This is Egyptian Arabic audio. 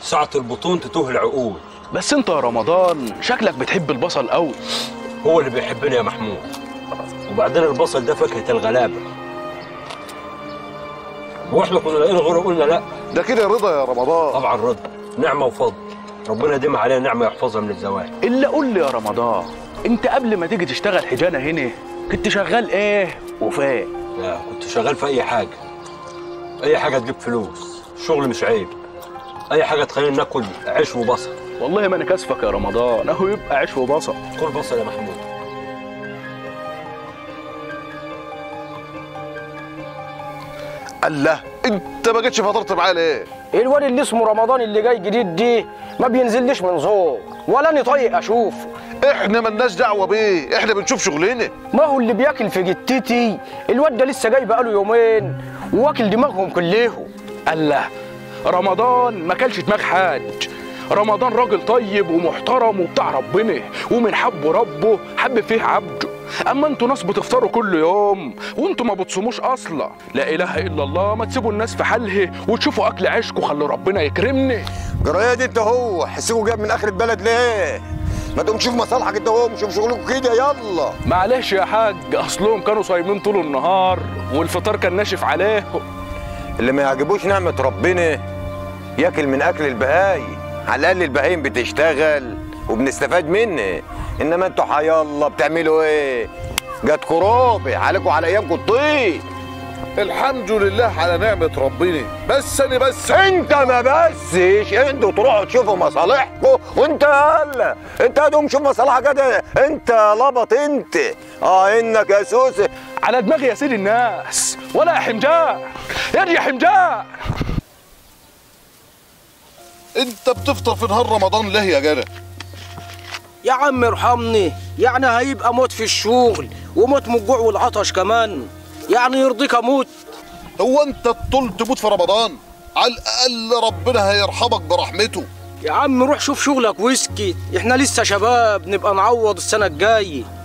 ساعة البطون تتوه العقول بس انت يا رمضان شكلك بتحب البصل قوي هو اللي بيحبني يا محمود وبعدين البصل ده فاكهة الغلابة هو احنا كنا لاقيين غيره قلنا لا ده كده رضا يا رمضان طبعا رضا نعمة وفضل ربنا يديم علينا نعمة يحفظها من الزوال الا قول لي يا رمضان انت قبل ما تيجي تشتغل حجانه هنا كنت شغال ايه وفين لا كنت شغال في أي حاجة أي حاجة تجيب فلوس الشغل مش عيب أي حاجة تخلينا ناكل عيش وبصل والله ما انا كاسفك يا رمضان اهو يبقى عيش وبصل كل بصل يا محمود الله انت ما جيتش فطرت معايا ليه الواد اللي اسمه رمضان اللي جاي جديد دي ما بينزلش من زور ولا اني طايق اشوفه احنا ملناش دعوه بيه احنا بنشوف شغلنا ما هو اللي بياكل في جتتي الواد ده لسه جاي بقاله يومين واكل دماغهم كلهم الله رمضان ما كلش دماغ حاج رمضان راجل طيب ومحترم وبتاع ربنا ومن حبه ربه حب فيه عبده اما انتوا ناس بتفطروا كل يوم وانتوا ما بتصوموش اصلا لا اله الا الله ما تسيبوا الناس في حالها وتشوفوا اكل عيشكم خلوا ربنا يكرمني جرايه انت هو حسيبه جايب من اخر البلد ليه ما تقوم شوف مصالحك انت هو شوف شغلكم كده يلا معلش يا حاج اصلهم كانوا صايمين طول النهار والفطار كان ناشف عليهم اللي ما يعجبوش نعمه ربنا ياكل من اكل البهايم على الاقل البهايم بتشتغل وبنستفاد منه انما انتوا حيالله بتعملوا ايه جات كروبي عليكم على ايامكم الطيب الحمد لله على نعمه ربنا بس انا بس انت ما بسش انتوا تروحوا تشوفوا مصالحكم وانت هلا انت هتقوم شوف مصالحك كده انت لبط انت اه انك يا سوسه على دماغي يا سيد الناس ولا يا حمجان يا يا حمجان انت بتفطر في نهار رمضان ليه يا جدع يا عم ارحمني يعني هيبقى موت في الشغل وموت من الجوع والعطش كمان يعني يرضيك اموت هو انت الطول تموت في رمضان على الاقل ربنا هيرحمك برحمته يا عم روح شوف شغلك واسكت احنا لسه شباب نبقى نعوض السنه الجايه